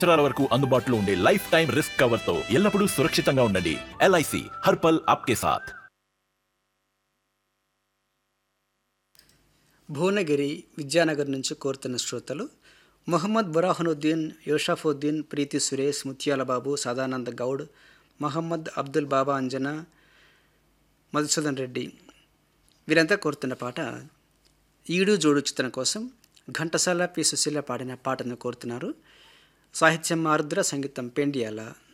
సంవత్సరాల వరకు అందుబాటులో ఉండే లైఫ్ టైం రిస్క్ కవర్ తో ఎల్లప్పుడూ సురక్షితంగా ఉండండి ఎల్ఐసి హర్పల్ ఆప్కే సాథ్ భువనగిరి విద్యానగర్ నుంచి కోరుతున్న శ్రోతలు మొహమ్మద్ బురాహనుద్దీన్ యోషాఫుద్దీన్ ప్రీతి సురేష్ ముత్యాల బాబు సదానంద గౌడ్ మహమ్మద్ అబ్దుల్ బాబా అంజనా మధుసూదన్ రెడ్డి వీరంతా కోరుతున్న పాట ఈడు జోడు చిత్రం కోసం ఘంటసాల పి సుశీల పాడిన పాటను కోరుతున్నారు సాహిత్యం ఆరుద్ర సంగీతం పెండియాల